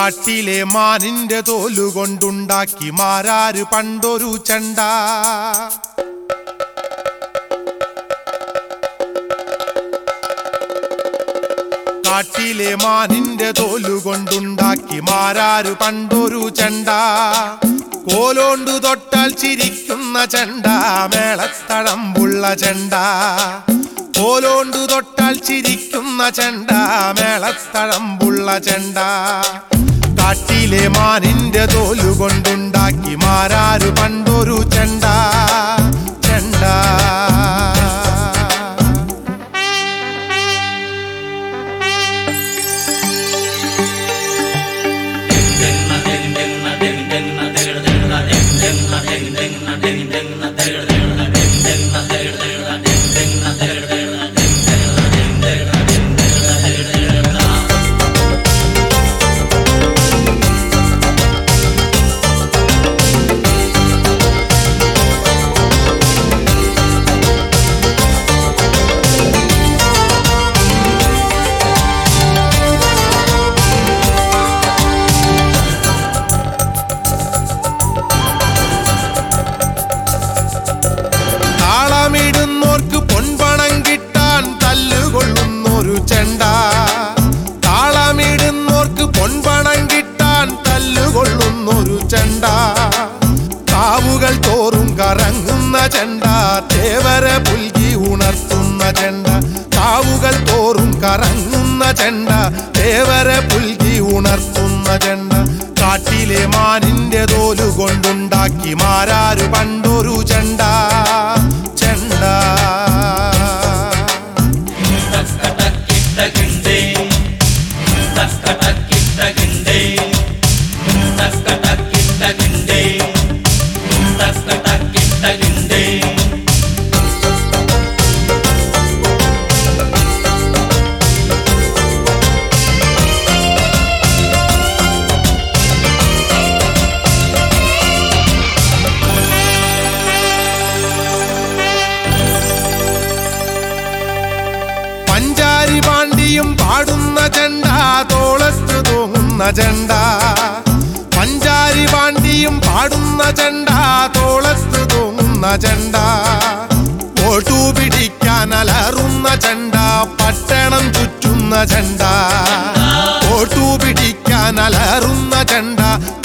കാട്ടിലെ മാനിന്റെ തോലുകൊണ്ടുണ്ടാക്കി മാരാര് പണ്ടൊരു ചണ്ട കാട്ടിലെ മാനിന്റെ തോലുകൊണ്ടുണ്ടാക്കി മാരാര് പണ്ടൊരു ചണ്ട കോലോണ്ടു തൊട്ടാൽ ചിരിക്കുന്ന ചെണ്ട മേളത്തടമ്പുള്ള ചെണ്ട കോലോണ്ടു തൊട്ടാൽ ചിരിക്കുന്ന ചെണ്ട മേളത്തഴമ്പുള്ള ചെണ്ട കാട്ടിലെ മാനിന്റെ തോലുകൊണ്ടുണ്ടാക്കി മാരാരു പണ്ടൊരു ചെണ്ട ചെണ്ട താളമിടുന്നോർക്ക് പൊൻപണം കിട്ടാൻ തല്ലുകൊള്ളുന്നൊരു ചെണ്ട താളമിടുന്നോർക്ക് പൊൻപണം കിട്ടാൻ തല്ലുകൊള്ളുന്നൊരു ചെണ്ട കാവുകൾ തോറും കറങ്ങുന്ന ചെണ്ട തേവര പുൽകി ഉണർത്തുന്ന ചെണ്ട കാവുകൾ തോറും കറങ്ങുന്ന ചെണ്ട തേവര പുൽകി ഉണർത്തുന്ന ചെണ്ട കാട്ടിലെ മാനിന്റെ തോലു കൊണ്ടുണ്ടാക്കി മാരാരു പണ്ടൊരു ചെണ്ട ചെണ്ട പഞ്ചാരി പാണ്ടിയും പാടുന്ന ചെണ്ട തോളത്ത് തൂങ്ങുന്ന ചെണ്ട പഞ്ചാരി പാണ്ടിയും പാടുന്ന ചെണ്ട തോളത്ത് തൂങ്ങുന്ന ചെണ്ട ഓട്ടു പിടിക്കാൻ അലറുന്ന ചെണ്ട പട്ടണം ചുറ്റുന്ന ചെണ്ട ഓട്ടു പിടിക്കാൻ അലറുന്ന ചെണ്ട